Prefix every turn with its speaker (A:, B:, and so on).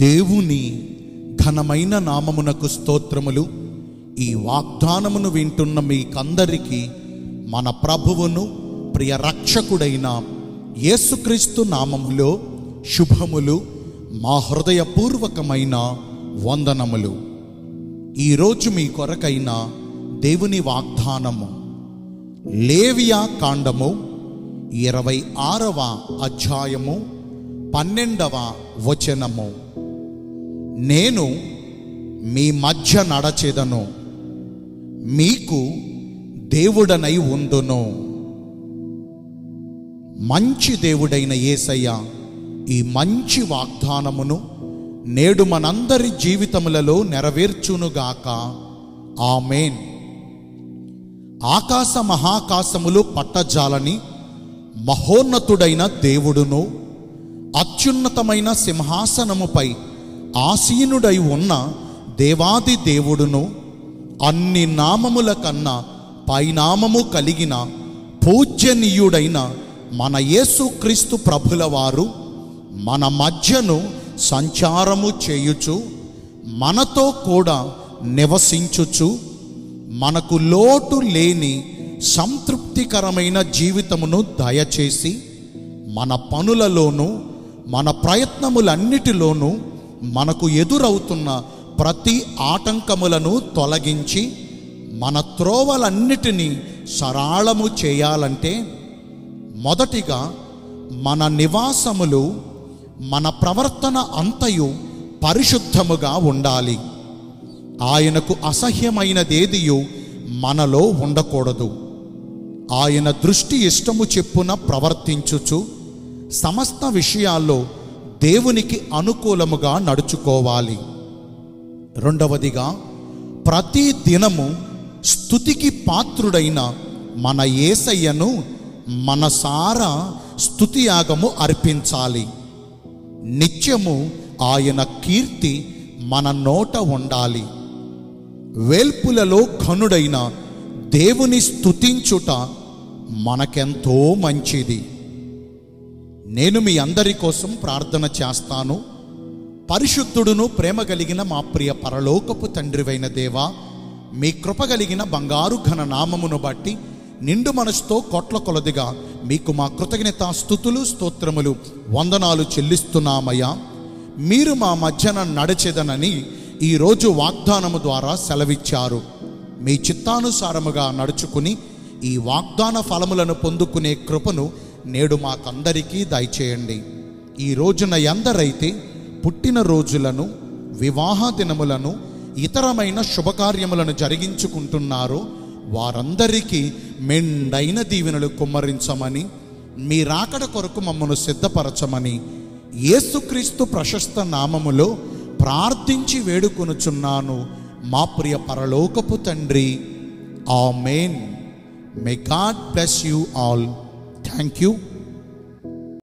A: దేవుని ఘనమైన నామమునకు స్తోత్రములు ఈ వాగ్దానమును వింటున్న మీకందరికీ మన ప్రభువును ప్రియ రక్షకుడైన యేసుక్రీస్తు నామములో శుభములు మా హృదయపూర్వకమైన వందనములు ఈరోజు మీ కొరకైన దేవుని వాగ్దానము లేవియా కాండము ఇరవై ఆరవ అధ్యాయము పన్నెండవ వచనము నేను మీ మధ్య నడచెదను మీకు దేవుడనై ఉండును మంచి దేవుడైన యేసయ్య ఈ మంచి వాగ్దానమును నేడు మనందరి జీవితములలో నెరవేర్చునుగాక ఆమెన్ ఆకాశ మహాకాశములు పట్టజాలని మహోన్నతుడైన దేవుడును అత్యున్నతమైన సింహాసనముపై ఆసీనుడై ఉన్న దేవాది దేవుడును అన్ని నామముల కన్నా పైనామము కలిగిన పూజ్యనీయుడైన మన యేసుక్రీస్తు ప్రభుల వారు మన మధ్యను సంచారము చేయుచు మనతో కూడా నివసించుచు మనకు లోటు లేని సంతృప్తికరమైన జీవితమును దయచేసి మన పనులలోనూ మన ప్రయత్నములన్నిటిలోనూ మనకు ఎదురవుతున్న ప్రతి ఆటంకములను తొలగించి మన త్రోవలన్నిటినీ సరాళము చేయాలంటే మొదటిగా మన నివాసములు మన ప్రవర్తన అంతయు పరిశుద్ధముగా ఉండాలి ఆయనకు అసహ్యమైనదేదియు మనలో ఉండకూడదు ఆయన దృష్టి ఇష్టము చెప్పున ప్రవర్తించుచు సమస్త విషయాల్లో దేవునికి అనుకూలముగా నడుచుకోవాలి రెండవదిగా ప్రతి దినము స్థుతికి పాత్రుడైన మన ఏసయ్యను మనసారా స్థుతియాగము అర్పించాలి నిత్యము ఆయన కీర్తి మన నోట ఉండాలి వేల్పులలో ఘనుడైన దేవుని స్తుతించుట మనకెంతో మంచిది నేను మీ అందరి కోసం ప్రార్థన చేస్తాను పరిశుద్ధుడును ప్రేమ కలిగిన మా ప్రియ పరలోకపు తండ్రివైన దేవా మీ కృప కలిగిన బంగారు ఘన నామమును బట్టి నిండు మనసుతో కోట్ల కొలదిగా మీకు మా కృతజ్ఞత స్థుతులు స్తోత్రములు వందనాలు చెల్లిస్తున్నామయ్యా మీరు మా మధ్యన నడిచెదనని ఈరోజు వాగ్దానము ద్వారా సెలవిచ్చారు మీ చిత్తానుసారముగా నడుచుకుని ఈ వాగ్దాన ఫలములను పొందుకునే కృపను నేడు మాకందరికీ దయచేయండి ఈ రోజున ఎందరైతే పుట్టిన రోజులను వివాహ దినములను ఇతరమైన శుభకార్యములను జరిగించుకుంటున్నారో వారందరికీ మెండైన దీవెనలు కుమ్మరించమని మీ రాకడ కొరకు మమ్మను సిద్ధపరచమని యేసుక్రీస్తు ప్రశస్త నామములో ప్రార్థించి వేడుకొనుచున్నాను మా ప్రియ పరలోకపు తండ్రి amen may God bless you all thank you